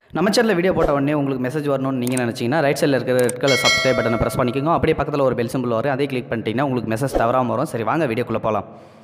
நம்ம சேனலில் வீடியோ போட்ட உடனே உங்களுக்கு மெசேஜ் வரணும்னு நீங்கள் நினச்சிங்கன்னா ரைட் சைடில் இருக்கிற ரெட் கலர் சப்ஸ்கிரைப் பட்டனை ப்ரெஸ் பண்ணிக்கோங்க அப்படியே பக்கத்தில் ஒரு பெல் சிம்பிள் வரும் அதே கிளிக் பண்ணிட்டீங்கன்னா உங்களுக்கு மெசேஜ் தவறாமல் வரும் சரி வாங்க வீடியோக்குள்ளே போகலாம்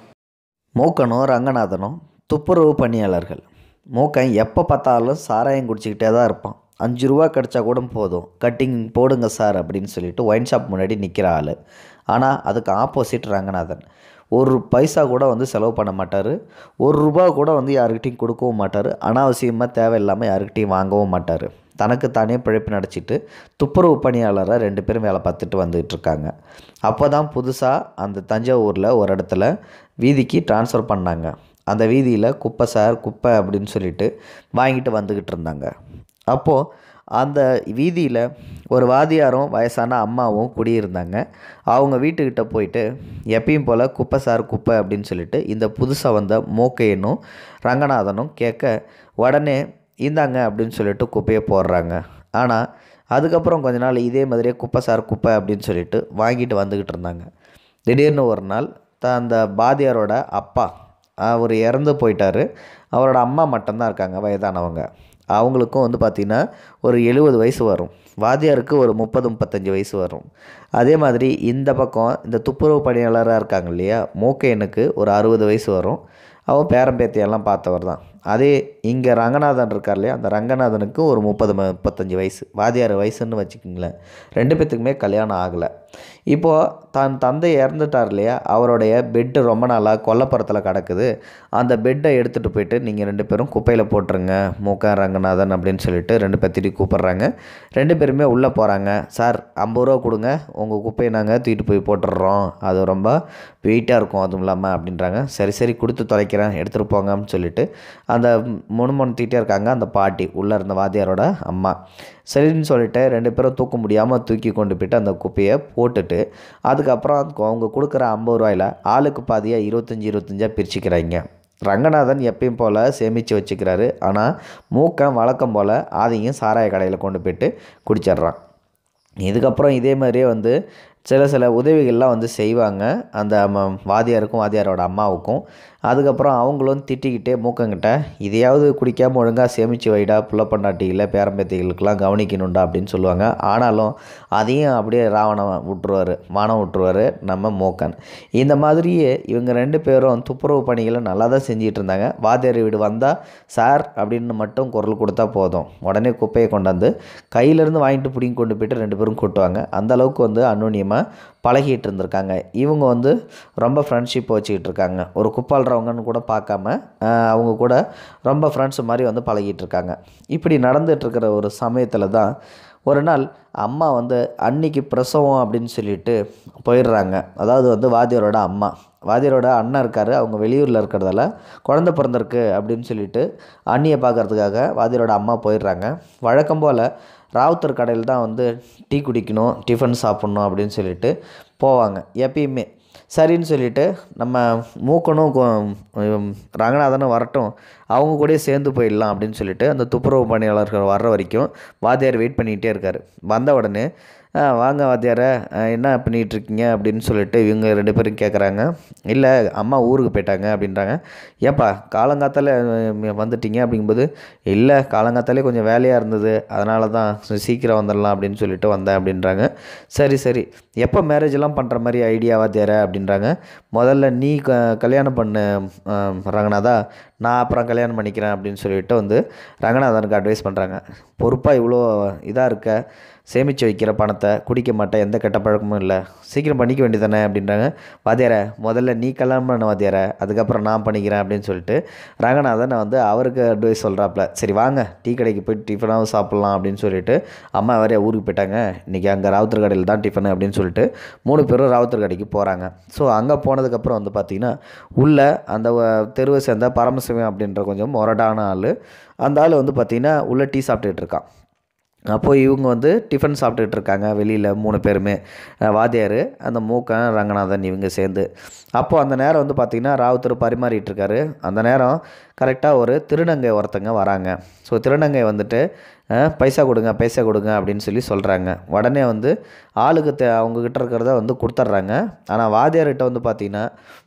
மூக்கனும் ரங்கநாதனும் துப்புரவு பணியாளர்கள் மூக்கன் எப்போ பார்த்தாலும் சாராயம் குடிச்சிக்கிட்டே தான் இருப்பான் அஞ்சு ரூபா கிடச்சா கூட போதும் கட்டிங் போடுங்க சார் அப்படின்னு சொல்லிட்டு ஒயின் ஷாப் முன்னாடி நிற்கிற ஆள் ஆனால் அதுக்கு ஆப்போசிட் ரங்கநாதன் ஒரு பைசா கூட வந்து செலவு பண்ண மாட்டார் ஒரு ரூபா கூட வந்து யாருக்கிட்டையும் கொடுக்கவும் மாட்டார் அனாவசியமாக தேவையில்லாமல் யாருக்கிட்டையும் வாங்கவும் மாட்டார் தனக்கு தானே பிழைப்பு நடிச்சிட்டு துப்புரவு பணியாளராக ரெண்டு பேரும் வேலை பார்த்துட்டு வந்துகிட்டு இருக்காங்க அப்போ தான் புதுசாக அந்த தஞ்சாவூரில் ஒரு இடத்துல வீதிக்கு ட்ரான்ஸ்ஃபர் பண்ணாங்க அந்த வீதியில் குப்பை சார் குப்பை அப்படின்னு சொல்லிட்டு வாங்கிட்டு வந்துக்கிட்டு இருந்தாங்க அப்போது அந்த வீதியில் ஒரு வாதியாரும் வயசான அம்மாவும் குடியிருந்தாங்க அவங்க வீட்டுக்கிட்ட போயிட்டு எப்பயும் போல் குப்பை சார் குப்பை அப்படின்னு சொல்லிட்டு இந்த புதுசாக வந்த மூக்கையனும் ரங்கநாதனும் கேட்க உடனே இந்தாங்க அப்படின்னு சொல்லிட்டு குப்பையை போடுறாங்க ஆனால் அதுக்கப்புறம் கொஞ்ச நாள் இதே மாதிரியே குப்பை சார் குப்பை அப்படின்னு சொல்லிட்டு வாங்கிட்டு வந்துக்கிட்டு இருந்தாங்க திடீர்னு ஒரு நாள் த அந்த பாதியாரோட அப்பா அவர் இறந்து போயிட்டார் அவரோட அம்மா மட்டும்தான் இருக்காங்க வயதானவங்க அவங்களுக்கும் வந்து பார்த்திங்கன்னா ஒரு எழுபது வயசு வரும் வாதியாருக்கு ஒரு முப்பது முப்பத்தஞ்சு வயசு வரும் அதே மாதிரி இந்த பக்கம் இந்த துப்புரவு பணியாளராக இருக்காங்க இல்லையா மூக்கையனுக்கு ஒரு அறுபது வயசு வரும் அவன் பேரம்பேத்தியெல்லாம் பார்த்தவர் தான் அதே இங்கே ரங்கநாதன் இருக்கார் இல்லையா அந்த ரங்கநாதனுக்கு ஒரு முப்பது முப்பத்தஞ்சு வயசு வாதியார் வயசுன்னு வச்சுக்கிங்களேன் ரெண்டு பேத்துக்குமே கல்யாணம் ஆகலை இப்போது தன் தந்தை இறந்துட்டார் இல்லையா அவருடைய பெட்டு ரொம்ப நாளாக கொல்லப்புறத்தில் கிடக்குது அந்த பெட்டை எடுத்துகிட்டு போயிட்டு நீங்கள் ரெண்டு பேரும் குப்பையில் போட்டுருங்க மூக்க ரங்கநாதன் அப்படின்னு சொல்லிட்டு ரெண்டு பேர்த்திட்டி கூப்பிட்றாங்க ரெண்டு பேருமே உள்ளே போகிறாங்க சார் ஐம்பது ரூபா கொடுங்க உங்கள் குப்பையை நாங்கள் தூக்கிட்டு போய் போட்டுடுறோம் அது ரொம்ப வெயிட்டாக இருக்கும் அதுவும் இல்லாமல் அப்படின்றாங்க சரி சரி கொடுத்து தொலைக்கிறேன் எடுத்துகிட்டு போங்கன்னு சொல்லிட்டு அந்த முணுமுணுத்திட்டே இருக்காங்க அந்த பாட்டி உள்ளே இருந்த வாத்தியாரோட அம்மா சரின்னு சொல்லிட்டு ரெண்டு பேரும் தூக்க முடியாமல் தூக்கி கொண்டு போயிட்டு அந்த குப்பையை போட்டுட்டு அதுக்கப்புறம் அவங்க கொடுக்குற ஐம்பது ரூபாயில் ஆளுக்கு பாதியாக இருபத்தஞ்சி இருபத்தஞ்சாக பிரிச்சுக்கிறாங்க ரங்கநாதன் எப்பயும் போல் சேமித்து வச்சுக்கிறாரு ஆனால் மூக்கம் வழக்கம் போல் அதையும் சாராய கடையில் கொண்டு போயிட்டு குடிச்சிட்றான் இதுக்கப்புறம் இதே மாதிரியே வந்து சில சில உதவிகள்லாம் வந்து செய்வாங்க அந்த ம- வாதியாருக்கும் வாதியாரோட அம்மாவுக்கும் அதுக்கப்புறம் அவங்களும் திட்டிக்கிட்டே மூக்கங்கிட்ட இதையாவது குடிக்காமல் ஒழுங்காக சேமித்து வைடா புள்ள பொண்டாட்டிகளை பேரம்பேத்திகளுக்கெல்லாம் கவனிக்கணும்டா அப்படின்னு சொல்லுவாங்க ஆனாலும் அதையும் அப்படியே ராவணம் விட்டுருவார் மானம் விட்டுருவார் நம்ம மூக்கன் இந்த மாதிரியே இவங்க ரெண்டு பேரும் துப்புரவு பணிகளை நல்லா தான் செஞ்சிட்டு இருந்தாங்க வாத்தியார் வீடு வந்தால் சார் அப்படின்னு மட்டும் குரல் கொடுத்தா போதும் உடனே குப்பையை கொண்டாந்து கையிலேருந்து வாங்கிட்டு பிடிங்கி கொண்டு போயிட்டு ரெண்டு பேரும் கொட்டுவாங்க அந்த அளவுக்கு வந்து அந்நுன்யமாக பழகிட்டு இருந்திருக்காங்க இவங்க வந்து ரொம்ப ஃப்ரெண்ட்ஷிப் வச்சுக்கிட்டு இருக்காங்க ஒரு குப்பாள்றவங்கன்னு கூட பார்க்காம ஆஹ், அவங்க கூட ரொம்ப ஃப்ரெண்ட்ஸ் மாதிரி வந்து பழகிட்டு இருக்காங்க இப்படி நடந்துட்டு இருக்கிற ஒரு சமயத்தில் தான் ஒரு நாள் அம்மா வந்து அன்னைக்கு பிரசவம் அப்படின்னு சொல்லிட்டு போயிடுறாங்க அதாவது வந்து வாத்தியாரோட அம்மா வாத்தியாரோட அண்ணன் இருக்கார் அவங்க வெளியூரில் இருக்கிறதால குழந்த பிறந்திருக்கு அப்படின்னு சொல்லிட்டு அண்ணியை பார்க்கறதுக்காக வாத்தியாரோட அம்மா போயிடுறாங்க வழக்கம் போல் ராவுத்தர் கடையில் தான் வந்து டீ குடிக்கணும் டிஃபன் சாப்பிட்ணும் அப்படின்னு சொல்லிட்டு போவாங்க எப்பயுமே சரின்னு சொல்லிட்டு நம்ம மூக்கனும் கொ- உம், ரங்கநாதனும் வரட்டும் அவங்க கூடயே சேர்ந்து போயிடலாம் அப்படின்னு சொல்லிட்டு அந்த துப்புரவு பணியாளர்கள் வர்ற வரைக்கும் வாத்தியார் வெயிட் பண்ணிகிட்டே இருக்கார் வந்த உடனே "ஆ, வாங்க வாத்தியாரை ஆ, என்ன பண்ணிகிட்டு இருக்கீங்க அப்படின்னு சொல்லிட்டு இவங்க ரெண்டு பேரும் கேட்குறாங்க இல்லை அம்மா ஊருக்கு போயிட்டாங்க அப்படின்றாங்க ஏப்பா காலங்காத்தால அஹ், வந்துட்டீங்க அப்படிங்கும்போது இல்லை காலங்காத்தாலே கொஞ்சம் வேலையாக இருந்தது அதனால தான் சரி, சீக்கிரம் வந்துடலாம் அப்படின்னு சொல்லிட்டு வந்தேன் அப்படின்றாங்க சரி சரி எப்போ மேரேஜ் எல்லாம் பண்ணுற மாதிரி ஐடியாவா தேர அப்படின்றாங்க முதல்ல நீ க கல்யாணம் பண்ணு ஆம், ரங்கநாதா நான் அப்புறம் கல்யாணம் பண்ணிக்கிறேன் அப்படின்னு சொல்லிட்டு வந்து ரங்கநாதனுக்கு அட்வைஸ் பண்ணுறாங்க பொறுப்பாக இவ்வளோ இதாக இருக்க சேமித்து வைக்கிற பணத்தை குடிக்க மாட்டேன் எந்த கெட்ட பழக்கமும் இல்லை சீக்கிரம் பண்ணிக்க வேண்டியதானே அப்படின்றாங்க வாத்தியார முதல்ல நீ கல்யாணம் பண்ண வாத்தியார அதுக்கப்புறம் நான் பண்ணிக்கிறேன் அப்படின்னு சொல்லிட்டு ரங்கநாதன் வந்து அவருக்கு அட்வைஸ் சொல்கிறாப்புல சரி வாங்க டீ கடைக்கு போய் டிஃபனாகவும் சாப்பிட்லாம் அப்படின்னு சொல்லிட்டு அம்மா வேறே ஊருக்கு போயிட்டாங்க இன்றைக்கி அங்கே ராவுத்தர் கடையில் தான் டிஃபன் அப்படின்னு சொல்லிட்டு மூணு பேரும் ராவுத்தர் கடைக்கு போகிறாங்க ஸோ அங்கே போனதுக்கப்புறம் வந்து பார்த்திங்கன்னா உள்ள அந்த வ- தெருவை சேர்ந்த பரமசிவம் அப்படின்ற கொஞ்சம் மொரடான ஆள் அந்த ஆள் வந்து பார்த்திங்கன்னா உள்ளே டீ சாப்பிட்டுட்டு இருக்கான் அப்போது இவங்க வந்து டிஃபன் சாப்பிட்டுட்டு இருக்காங்க வெளியில் மூணு பேருமே அஹ் வாத்தியார் அந்த மூக்கன் ரங்கநாதன் இவங்க சேர்ந்து அப்போது அந்த நேரம் வந்து பார்த்திங்கன்னா ராவுத்தர் பரிமாறிட்டு இருக்காரு அந்த நேரம் கரெக்டாக ஒரு திருநங்கை ஒருத்தங்க வராங்க ஸோ திருநங்கை வந்துட்டு அஹ், பைசா கொடுங்க பைசா கொடுங்க அப்படின்னு சொல்லி சொல்கிறாங்க உடனே வந்து ஆளுக்கு தே அவங்கக்கிட்ட இருக்கிறத வந்து கொடுத்துட்றாங்க ஆனால் வாத்தியார்கிட்ட வந்து பார்த்திங்கன்னா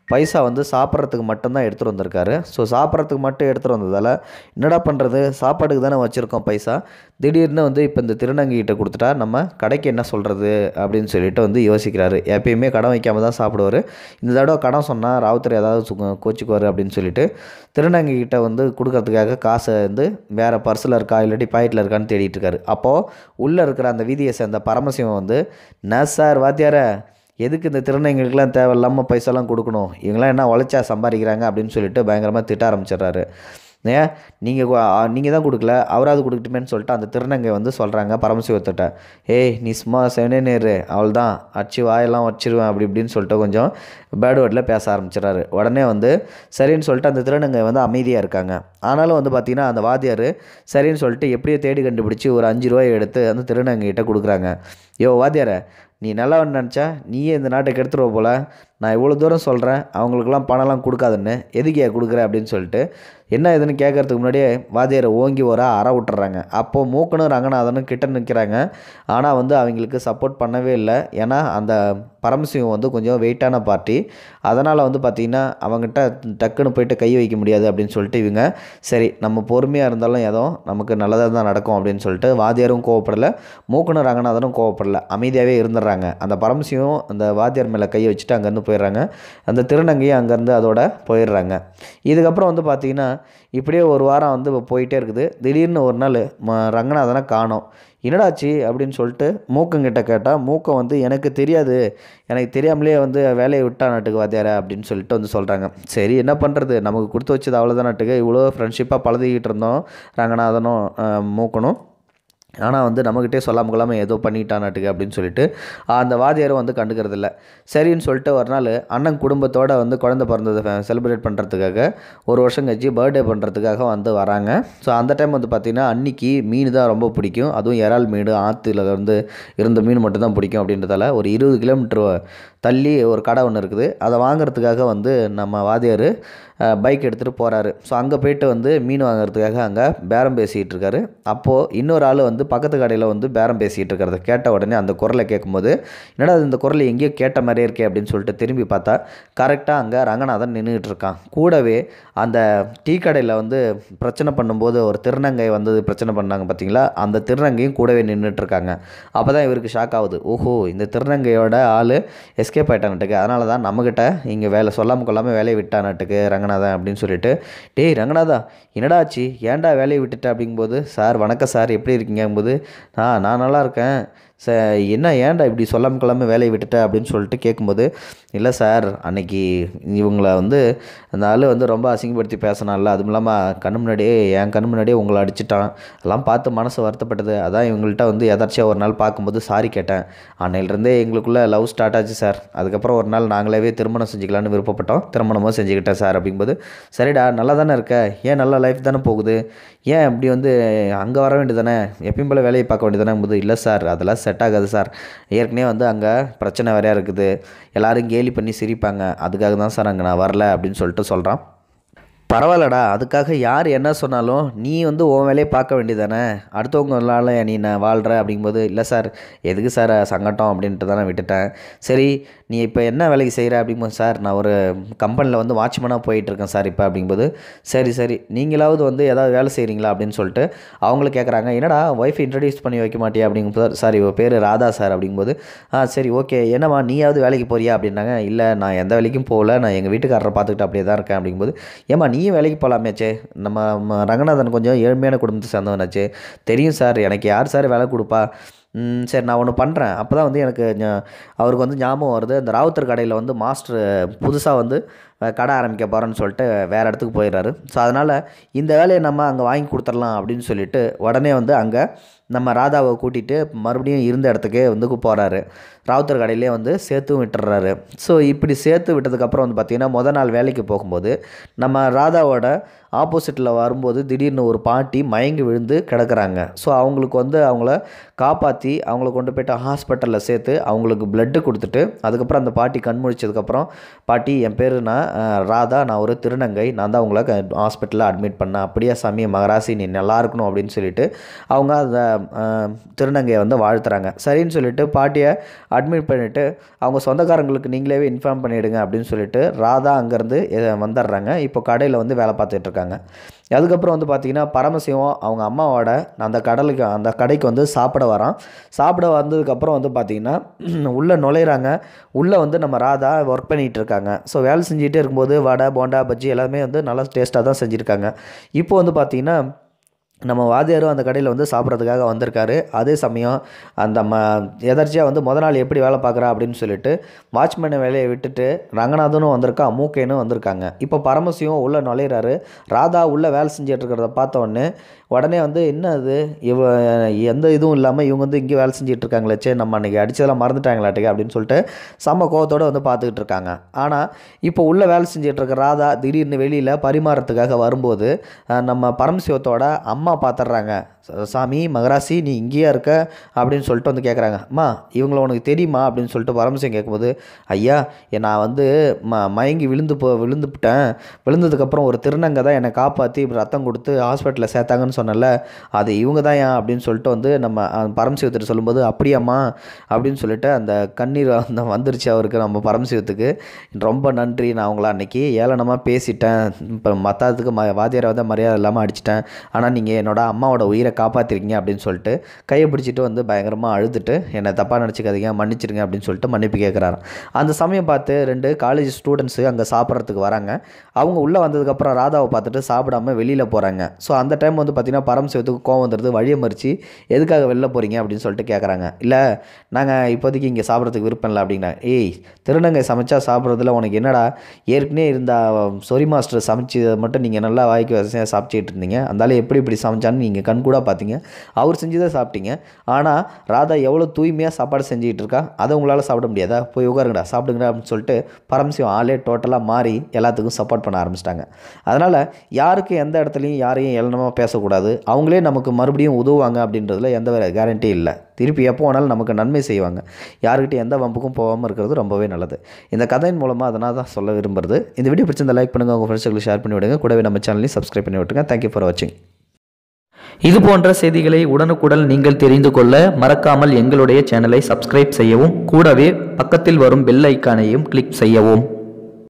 பைசா வந்து சாப்பிட்றதுக்கு மட்டும்தான் எடுத்துகிட்டு வந்திருக்காரு ஸோ சாப்பிட்றதுக்கு மட்டும் எடுத்துகிட்டு வந்ததால் என்னடா பண்ணுறது சாப்பாட்டுக்கு தானே வச்சுருக்கோம் பைசா திடீர்னு வந்து இப்போ இந்த திருநங்கைகிட்ட கொடுத்துட்டா நம்ம கடைக்கு என்ன சொல்கிறது அப்படின்னு சொல்லிட்டு வந்து யோசிக்கிறாரு எப்பயுமே கடன் வைக்காம தான் சாப்பிடுவார் இந்த தடவை கடன் சொன்னால் ராவுத்தர் ஏதாவது சு- கோச்சிக்குவார் அப்படின்னு சொல்லிட்டு திருநங்கைகிட்ட வந்து கொடுக்கறதுக்காக காசை வந்து வேறு பர்ஸில் இருக்கா இல்லாட்டி பாக்கெட்டில் இருக்கான்னு தேடிட்டு இருக்காரு அப்போது உள்ளே இருக்கிற அந்த வீதியை சேர்ந்த பரமசிவம் வந்து என்ன சார் வாத்தியார எதுக்கு இந்த திருநங்கைகளுக்கெல்லாம் தேவையில்லாமல் பைசாலாம் கொடுக்கணும் இவங்களாம் என்ன உழைச்சா சம்பாதிக்கிறாங்க அப்படின்னு சொல்லிட்டு பயங்கரமாக திட்ட ஆரம்பிச்சிடுறாரு ஏன் நீங்கள் நீங்கள் தான் கொடுக்கல அவராவது கொடுக்கட்டுமேன்னு சொல்லிட்டு அந்த திருநங்கை வந்து சொல்கிறாங்க பரமசிவத்திட்ட ஏய் நீ சும்மா செவனே இரு அவள் தான் அடிச்சு வாயெல்லாம் வச்சிருவேன் அப்படி இப்படின்னு சொல்லிட்டு கொஞ்சம் பேட் வேர்டில் பேச ஆரம்பிச்சிடறாரு உடனே வந்து சரின்னு சொல்லிட்டு அந்த திருநங்கை வந்து அமைதியாக இருக்காங்க ஆனாலும் வந்து பார்த்திங்கன்னா அந்த வாத்தியார் சரின்னு சொல்லிட்டு எப்படியோ தேடி கண்டுபிடிச்சி ஒரு அஞ்சு ரூபாய் எடுத்து அந்த திருநங்கைகிட்ட கொடுக்குறாங்க யோ வாத்தியாரே நீ நல்லவன் நினச்சா நீயே இந்த நாட்டை கெடுத்துருவ போல நான் இவ்வளோ தூரம் சொல்கிறேன் அவங்களுக்கெல்லாம் பணம்லாம் கொடுக்காதுன்னு எதுக்கு ஏன் கொடுக்குற அப்படின்னு சொல்லிட்டு என்ன ஏதுன்னு கேட்கறதுக்கு முன்னாடியே வாத்தியாரை ஓங்கி ஒரு அற விட்டுறாங்க அப்போது மூக்கனும் ரங்கநாதனும் கிட்ட நிற்கிறாங்க ஆனால் வந்து அவங்களுக்கு சப்போர்ட் பண்ணவே இல்லை ஏன்னா அந்த பரமசிவம் வந்து கொஞ்சம் வெயிட்டான பார்ட்டி அதனால் வந்து பார்த்திங்கன்னா அவங்ககிட்ட டக்குன்னு போயிட்டு கை வைக்க முடியாது அப்படின்னு சொல்லிட்டு இவங்க சரி நம்ம பொறுமையாக இருந்தாலும் ஏதோ நமக்கு நல்லதாக தான் நடக்கும் அப்படின்னு சொல்லிட்டு வாத்தியாரும் கோவப்படலை மூக்கனும் ரங்கநாதனும் கோவப்படலை அமைதியாகவே இருந்துடுறாங்க அந்த பரமசிவம் அந்த வாத்தியார் மேலே கையை வச்சுட்டு அங்கேருந்து போயிடுறாங்க அந்த திருநங்கையும் அங்கேருந்து அதோட போயிடுறாங்க இதுக்கப்புறம் வந்து பார்த்திங்கன்னா இப்படியே ஒரு வாரம் வந்து போயிட்டே இருக்குது திடீர்னு ஒரு நாள் ம ரங்கநாதனை காணோம் என்னடாச்சு அப்படின்னு சொல்லிட்டு மூக்கங்கிட்ட கேட்டால் மூக்கம் வந்து எனக்கு தெரியாது எனக்கு தெரியாமலே வந்து வேலையை விட்டா நாட்டுக்கு வாத்தியார அப்படின்னு சொல்லிட்டு வந்து சொல்கிறாங்க சரி என்ன பண்ணுறது நமக்கு கொடுத்து வச்சது அவ்வளோதான் நாட்டுக்கு இவ்வளோ ஃப்ரெண்ட்ஷிப்பாக பழகிக்கிட்டு இருந்தோம் ரங்கநாதனும் அஹ், மூக்கனும் ஆனால் வந்து நம்மக்கிட்டே சொல்லாமல் கொள்ளாமல் ஏதோ பண்ணிட்டானாட்டுக்கு அப்படின்னு சொல்லிட்டு அந்த வாத்தியாரும் வந்து கண்டுக்கிறது இல்ல சரின்னு சொல்லிட்டு ஒரு நாள் அண்ணன் குடும்பத்தோட வந்து குழந்தை பிறந்ததை செலிப்ரேட் பண்ணுறதுக்காக ஒரு வருஷம் கழிச்சு பர்த்டே பண்ணுறதுக்காக வந்து வராங்க ஸோ அந்த டைம் வந்து பார்த்திங்கன்னா அன்னைக்கு மீன் தான் ரொம்ப பிடிக்கும் அதுவும் இறால் மீன் ஆற்றுல வந்து இருந்த மீன் மட்டும்தான் பிடிக்கும் அப்படின்றதால ஒரு இருபது கிலோமீட்டர் தள்ளி ஒரு கடை ஒன்று இருக்குது அதை வாங்குறதுக்காக வந்து நம்ம வாத்தியார் பைக் எடுத்துகிட்டு போகிறாரு ஸோ அங்கே போயிட்டு வந்து மீன் வாங்குறதுக்காக அங்கே பேரம் பேசிகிட்டு இருக்காரு அப்போது இன்னொரு ஆள் வந்து பக்கத்து கடையில் வந்து பேரம் பேசிகிட்டு இருக்கிறத கேட்ட உடனே அந்த குரலை கேட்கும்போது என்னடா இது இந்த குரலை எங்கேயோ கேட்ட மாதிரியே இருக்கே அப்படின்னு சொல்லிட்டு திரும்பி பார்த்தா கரெக்டாக அங்கே ரங்கநாதன் நின்றுட்டு இருக்கான் கூடவே அந்த டீ கடையில் வந்து பிரச்சனை பண்ணும்போது ஒரு திருநங்கை வந்தது பிரச்சனை பண்ணாங்க பார்த்தீங்களா அந்த திருநங்கையும் கூடவே நின்றுட்டு இருக்காங்க அப்போ தான் இவருக்கு ஷாக் ஆகுது ஓஹோ இந்த திருநங்கையோட ஆள் எஸ்கேப் ஆயிட்டானட்டுக்கு அதனால தான் நம்மக்கிட்ட இங்கே வேலை சொல்லாமல் கொள்ளாமல் வேலையை விட்டானட்டுக்கு ரங்கநாதன் அப்படின்னு சொல்லிட்டு டேய் ரங்கநாதா என்னடா ஆச்சு ஏன்டா வேலையை விட்டுட்ட அப்படிங்கும்போது சார் வணக்கம் சார் எப்படி இருக்கீங்கும்போது ஆ நான் நல்லா இருக்கேன் ச என்ன ஏன்டா இப்படி சொல்லாமல் கொள்ளாமல் வேலையை விட்டுட்ட அப்படின்னு சொல்லிட்டு கேட்கும்போது இல்லை சார் அன்னைக்கு இவங்கள வந்து அந்த ஆள் வந்து ரொம்ப அசிங்கப்படுத்தி பேசினால அதுவும் இல்லாமல் கண்ணு முன்னாடியே என் கண்ணு முன்னாடியே உங்களை அடிச்சிட்டான் அதெல்லாம் பார்த்து மனசு வருத்தப்பட்டது அதான் இவங்கள்ட்ட வந்து எதாச்சியாக ஒரு நாள் பார்க்கும்போது சாரி கேட்டேன் அன்னையிலேருந்தே எங்களுக்குள்ளே லவ் ஸ்டார்ட் ஆச்சு சார் அதுக்கப்புறம் ஒரு நாள் நாங்களாவே திருமணம் செஞ்சுக்கலான்னு விருப்பப்பட்டோம் திருமணமும் செஞ்சுக்கிட்டேன் சார் அப்படிங்கும்போது சரிடா நல்லா தானே இருக்க ஏன் நல்ல லைஃப் தானே போகுது ஏன் இப்படி வந்து அங்கே வர வேண்டியதானே எப்பயும் போல் வேலையை பார்க்க வேண்டியதானே போது இல்லை சார் அதெல்லாம் செட் ஆகாது சார் ஏற்கனவே வந்து அங்கே பிரச்சனை வேறையா இருக்குது எல்லாரும் கேலி பண்ணி சிரிப்பாங்க அதுக்காக தான் சார் அங்கே நான் வரல அப்படின்னு சொல்லிட்டு சொல்கிறான் பரவாயில்லடா அதுக்காக யார் என்ன சொன்னாலும் நீ வந்து உன் வேலையை பார்க்க வேண்டியதானே அடுத்தவங்களால நீ நான் வாழ்கிற அப்படிங்கும்போது இல்லை சார் எதுக்கு சார் சங்கட்டம் அப்படின்ட்டு தான் நான் விட்டுட்டேன் சரி நீ இப்போ என்ன வேலைக்கு செய்கிற அப்படிங்கும்போது சார் நான் ஒரு கம்பெனியில் வந்து வாட்ச்மேனாக போயிட்டுருக்கேன் சார் இப்போ அப்படிங்கும்போது சரி சரி நீங்களாவது வந்து ஏதாவது வேலை செய்கிறீங்களா அப்படின்னு சொல்லிட்டு அவங்களும் கேட்குறாங்க என்னடா ஒய்ஃப் இன்ட்ரடியூஸ் பண்ணி வைக்க மாட்டியா அப்படிங்கும்போது சார் இவ பேர் ராதா சார் அப்படிங்கும்போது ஆ சரி ஓகே என்னம்மா நீயாவது வேலைக்கு போறியா அப்படின்னாங்க இல்லை நான் எந்த வேலைக்கும் போகல நான் எங்கள் வீட்டுக்காரரை பார்த்துக்கிட்டு அப்படியே தான் இருக்கேன் அப்படிங்கும்போது ஏம்மா நீயும் வேலைக்கு போகலாமேச்சே நம்ம ம- ரங்கநாதன் கொஞ்சம் ஏழ்மையான குடும்பத்தை சேர்ந்தவனாச்சே தெரியும் சார் எனக்கு யார் சார் வேலை கொடுப்பா ம், சரி நான் ஒன்று பண்ணுறேன் அப்போ தான் வந்து எனக்கு ஞா- அவருக்கு வந்து ஞாபகம் வருது அந்த ராவுத்தர் கடையில் வந்து மாஸ்டர் புதுசாக வந்து அஹ், கடை ஆரம்பிக்க போகிறேன்னு சொல்லிட்டு வேறு இடத்துக்கு போயிடுறாரு ஸோ அதனால் இந்த வேலையை நம்ம அங்கே வாங்கி கொடுத்துடலாம் அப்படின்னு சொல்லிட்டு உடனே வந்து அங்கே நம்ம ராதாவை கூட்டிகிட்டு மறுபடியும் இருந்த இடத்துக்கே வந்து போகிறாரு ராவுத்தர் கடையிலே வந்து சேர்த்தும் விட்டுறாரு ஸோ இப்படி சேர்த்து விட்டதுக்கப்புறம் வந்து பார்த்திங்கன்னா முத நாள் வேலைக்கு போகும்போது நம்ம ராதாவோட ஆப்போசிட்டில் வரும்போது திடீர்னு ஒரு பாட்டி மயங்கி விழுந்து கிடக்குறாங்க ஸோ அவங்களுக்கு வந்து அவங்கள காப்பாற்றி அவங்கள கொண்டு போயிட்டு ஹாஸ்பிட்டலில் சேர்த்து அவங்களுக்கு பிளட்டு கொடுத்துட்டு அதுக்கப்புறம் அந்த பாட்டி கண் முழிச்சதுக்கப்புறம் பாட்டி என் பேர் நான் அஹ், ராதா நான் ஒரு திருநங்கை நான் தான் உங்களை ஹாஸ்பிட்டலில் அட்மிட் பண்ணேன் அப்படியே சாமி மகராசி நீ நல்லா இருக்கணும் அப்படின்னு சொல்லிட்டு அவங்க அந்த அஹ், திருநங்கையை வந்து வாழ்த்துறாங்க சரின்னு சொல்லிட்டு பாட்டியை அட்மிட் பண்ணிவிட்டு அவங்க சொந்தக்காரங்களுக்கு நீங்களே இன்ஃபார்ம் பண்ணிவிடுங்க அப்படின்னு சொல்லிட்டு ராதா அங்கேருந்து வந்துடுறாங்க இப்போ கடையில் வந்து வேலை பார்த்துட்டு இருக்காங்க அதுக்கப்புறம் வந்து பார்த்திங்கன்னா பரமசிவம் அவங்க அம்மாவோட அந்த கடலுக்கு அந்த கடைக்கு வந்து சாப்பிட வரான் சாப்பிட வந்ததுக்கப்புறம் வந்து பார்த்திங்கன்னா உள்ளே நுழையிறாங்க உள்ளே வந்து நம்ம ராதா ஒர்க் பண்ணிகிட்டு இருக்காங்க ஸோ வேலை செஞ்சுட்டே இருக்கும்போது வடை போண்டா பஜ்ஜி எல்லாமே வந்து நல்லா டேஸ்ட்டாக தான் செஞ்சுருக்காங்க இப்போ வந்து பார்த்திங்கன்னா நம்ம வாத்தியாரும் அந்த கடையில் வந்து சாப்பிட்றதுக்காக வந்திருக்காரு அதே சமயம் அந்த ம எதர்ச்சியாக வந்து முத நாள் எப்படி வேலை பார்க்குறா அப்படின்னு சொல்லிட்டு வாட்ச்மேனை வேலையை விட்டுட்டு ரங்கநாதனும் வந்திருக்கா மூக்கேனும் வந்திருக்காங்க இப்போ பரமசிவம் உள்ளே நுழையிறாரு ராதா உள்ளே வேலை செஞ்சுட்டு இருக்கிறத பார்த்த உடனே உடனே வந்து என்ன அது இவ எந்த இதுவும் இல்லாமல் இவங்க வந்து இங்கே வேலை செஞ்சுட்டு இருக்காங்களே சே நம்ம அன்றைக்கி அடிச்சதெல்லாம் மறந்துட்டாங்களாட்டுக்கு அப்படின்னு சொல்லிட்டு செம்ம கோவத்தோடு வந்து பார்த்துக்கிட்டு இருக்காங்க ஆனால் இப்போ உள்ளே வேலை செஞ்சுட்டு இருக்க ராதா திடீர்னு வெளியில் பரிமாறத்துக்காக வரும்போது அஹ், நம்ம பரமசிவத்தோட அம்மா பார்த்துட்றாங்க சாமி மகராசி நீ இங்கேயே இருக்க அப்படின்னு சொல்லிட்டு வந்து கேட்குறாங்க அம்மா இவங்கள உனக்கு தெரியுமா அப்படின்னு சொல்லிட்டு பரமசிவம் கேட்கும்போது ஐயா எ- நான் வந்து ம மயங்கி விழுந்து போ விழுந்துவிட்டேன் விழுந்ததுக்கப்புறம் ஒரு திருநங்கை தான் என்னை காப்பாற்றி ரத்தம் கொடுத்து ஹாஸ்பிட்டலில் சேர்த்தாங்கன்னு சொன்னல அது இவங்க தான் ஏன் அப்படின்னு சொல்லிட்டு வந்து நம்ம அஹ், பரமசிவத்திட்ட சொல்லும்போது அப்படியாம்மா அப்படின்னு சொல்லிட்டு அந்த கண்ணீர் அந்த வந்துருச்சு அவருக்கு நம்ம பரமசிவத்துக்கு ரொம்ப நன்றி நான் அவங்கள அன்னைக்கு ஏளனமாக பேசிட்டேன் இப்போ மற்றதுக்கு ம வாத்தியாரை வந்து மரியாதை இல்லாமல் அடிச்சிட்டேன் ஆனால் நீங்கள் என்னோட அம்மாவோட உயிரை காப்பாற்றிருக்கீங்க அப்படின்னு சொல்லிட்டு கையை பிடிச்சிட்டு வந்து பயங்கரமாக அழுதுட்டு என்னை தப்பாக நினச்சிக்காதீங்க மன்னிச்சிருங்க அப்படின்னு சொல்லிட்டு மன்னிப்பு கேட்குறாராம் அந்த சமயம் பார்த்து ரெண்டு காலேஜ் ஸ்டூடெண்ட்ஸு அங்கே சாப்பிட்றதுக்கு வராங்க அவங்க உள்ளே வந்ததுக்கப்புறம் ராதாவை பார்த்துட்டு சாப்பிடாம வெளியில் போகிறாங்க ஸோ அந்த டைம் வந்து பார்த்திங்கன்னா பரமசிவத்துக்கு கோவம் வந்துடுது வழியை மறித்து எதுக்காக வெளில போகிறீங்க அப்படின்னு சொல்லிட்டு கேட்குறாங்க இல்லை நாங்கள் இப்போதைக்கு இங்கே சாப்பிட்றதுக்கு விருப்பம் இல்லை அப்படின்னா ஏய் திருநங்கை சமைச்சா சாப்பிட்றதுல உனக்கு என்னடா ஏற்கனவே இருந்த சொரி மாஸ்டர் சமைச்சதை மட்டும் நீங்கள் நல்லா வாய்க்கு வசதியாக சாப்பிட்டுட்டு இருந்தீங்க அந்தால எப்படி இப்படி சமைச்சான்னு நீங்கள் கண் கூட பார்த்தீங்க அவர் செஞ்சதை சாப்பிட்டீங்க ஆனால் ராதா எவ்வளோ தூய்மையாக சாப்பாடு செஞ்சுக்கிட்டு இருக்கா அதை உங்களால் சாப்பிட முடியாதா போய் உட்காருங்கடா சாப்பிடுங்கடா அப்படின்னு சொல்லிட்டு பரமசிவம் ஆளே டோட்டலாக மாறி எல்லாத்துக்கும் சப்போர்ட் பண்ண ஆரம்பிச்சிட்டாங்க அதனால் யாருக்கு எந்த இடத்துலையும் யாரையும் ஏளனமாக பேசக்கூடாது அவங்களே நமக்கு மறுபடியும் உதவுவாங்க அப்படின்றதுல எந்த வேறு கேரண்டி இல்லை திருப்பி எப்போ வேணாலும் நமக்கு நன்மை செய்வாங்க யாருக்கிட்ட எந்த வம்புக்கும் போகாமல் இருக்கிறது ரொம்பவே நல்லது இந்த கதையின் மூலமாக அதனால் தான் சொல்ல விரும்புறது இந்த வீடியோ பிடிச்சிருந்தா லைக் பண்ணுங்கள் உங்கள் ஃப்ரெண்ட்ஸுக்கு ஷேர் பண்ணி விடுங்க கூடவே நம்ம சேனலையும் சப்ஸ்கிரைப் பண்ணி விட்டுருங்க தேங்க்யூ ஃபார் வாட்சிங் இது போன்ற செய்திகளை உடனுக்குடன் நீங்கள் தெரிந்து கொள்ள மறக்காமல் எங்களுடைய சேனலை சப்ஸ்கிரைப் செய்யவும் கூடவே பக்கத்தில் வரும் பெல் ஐக்கானையும் கிளிக் செய்யவும்